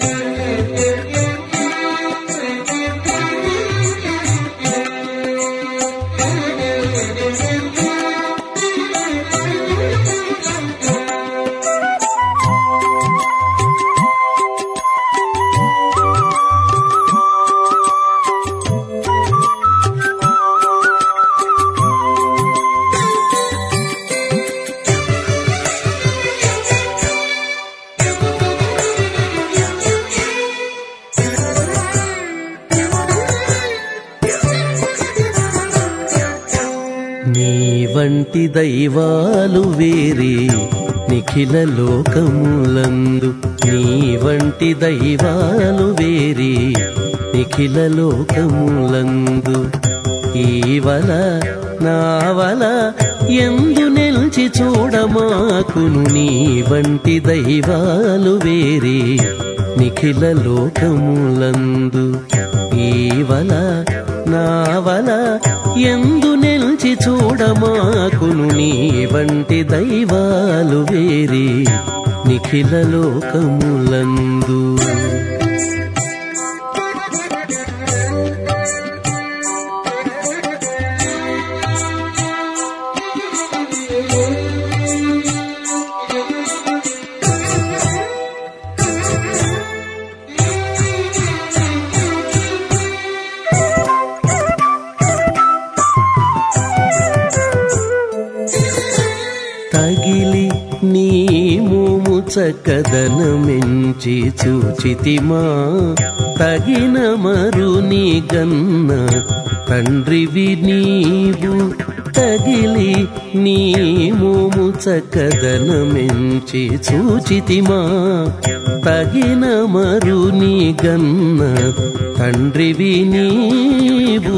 నీ వంటి దైవాలు వేరే నిఖిల లోకములందు నీ వంటి దైవాలు వేరే నిఖిల లోకములందు ఈవల నావల ఎందు నిల్చి చూడమాకును నీ వంటి దైవాలు వేరే నిఖిల లోకములందు ఈవల నావల ఎందు నిల్చి చూడమాకును నీ వంటి దైవాలు వేరే నిఖిల లోకములందు తగిలి నీ మోము చక్కదనమెంచి చూచితిమా తగిన మరు నీ గన్న తండ్రివి నీవు తగిలి నీ మోము చక్కదనమెంచి చూచితిమా తగిన మరు నీ గన్న తండ్రివి నీవు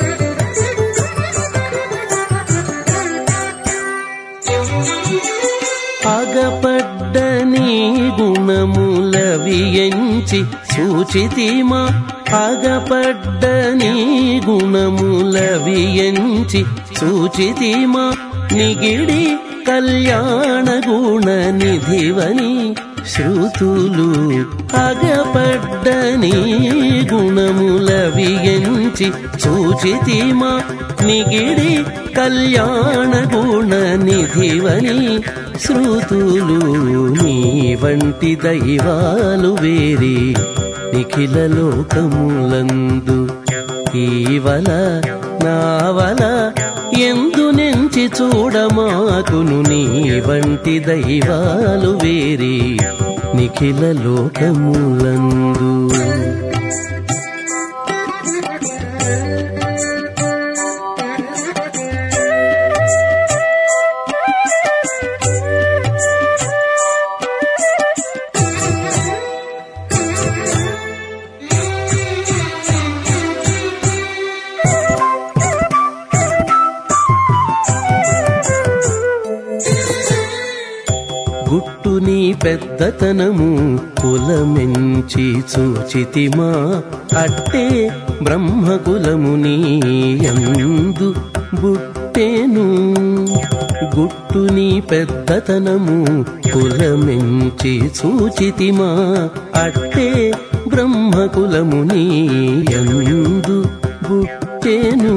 అగపడ్డ నీ గుణములవి ఎంచి సూచితిమా అగపడ్డ నీ గుణములవి ఎంచి సూచితిమా నిగిడి కళ్యాణ గుణ నిధివని శృతులు అగపడ్డ నీ గుణములవి ఎంచి సూచితిమా నిగిడి కళ్యాణ గుణ నిధివని శృతులు నీ వంటి దైవాలు వేరే నిఖిల లోకములందు ఈవల నావల ఎందు నెంచి చూడమాకును నీ వంటి దైవాలు వేరే నిఖిల లోకములందు గుట్టు నీ పెద్దతనము కులమెంచి చూచితిమా అట్టే బ్రహ్మకులము నీ యందు బుట్టేను గుట్టు నీ పెద్దతనము కులమెంచి చూచితిమా అట్టే బ్రహ్మకులము నీ యందు బుట్టేను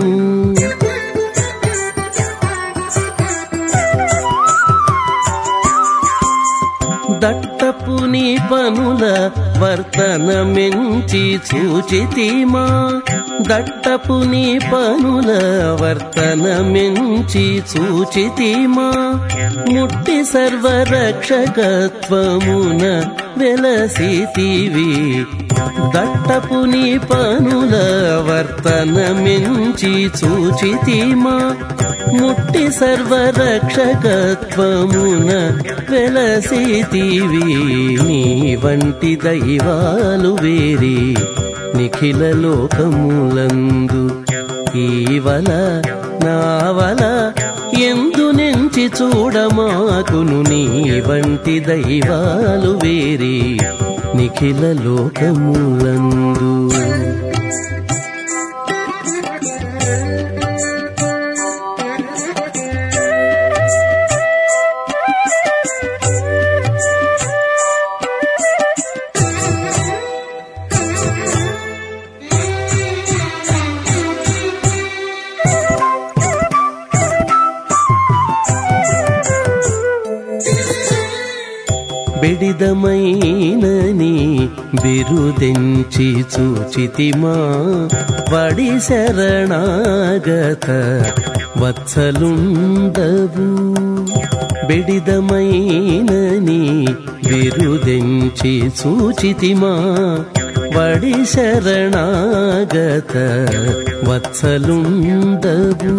దట్టపు నీ పనుల వర్తనమెంచి చూచితిమా దట్టపు నీ పనుల వర్తనమెంచి చూచితిమా ముట్టి సర్వరక్షకత్వమున వెలసితివి దట్టపు నీ పనుల వర్తనమెంచి చూచితిమా ముట్టి సర్వరక్షకత్వమున వెలసితివి నీ వంటి దైవాలు వేరే నిఖిల లోకములందు ఈవల నావల ఎందు నెంచి చూడమాకును నీ వంటి దైవాలు వేరే నిఖిల లోకములందు బిడిదమైనని బిరుదెంచి చూచితిమా వడి శరణాగత వత్సలుండవు బిడిదమైనని బిరుదెంచి సూచితిమా వడి శరణాగత వత్సలుండవు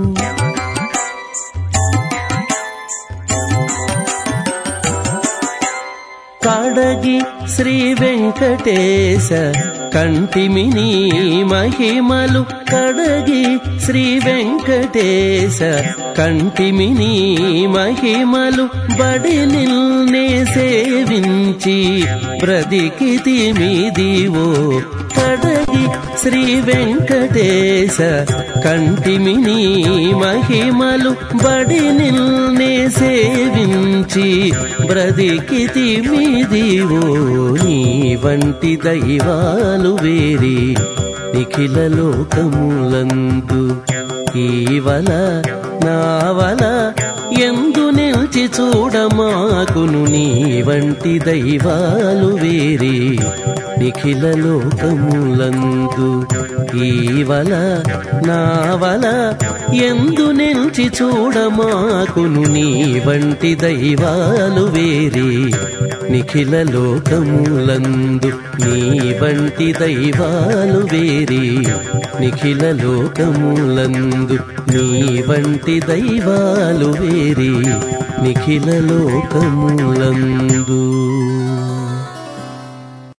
కడగి శ్రీ వెంకటేశ కంటిమిని మహిమలు కడగి శ్రీ వెంకటేశ కంటిమిని మహిమలు బడి నిల్నే సేవించి బ్రతికితి మీదివో కడగి శ్రీ వెంకటేశ కంటిమిని మహిమలు బడి నిల్నే సేవించి బ్రతికితి మీదివో నీ వంటి దైవాలు వేరి నిఖిల లోకములందు ఈవల నావల ఎందు నిలిచి చూడమాకును నీ వంటి దైవాలు వేరి నిఖిల లోకములందు ఈవల నావల ఎందు నిలిచి చూడమాకును నీ వంటి దైవాలు వేరి నిఖిల లోకములందు నీ వంటి దైవాలు వేరి నిఖిల లోకములందు నీ వంటి దైవాలు వేరి నిఖిల లోకములందు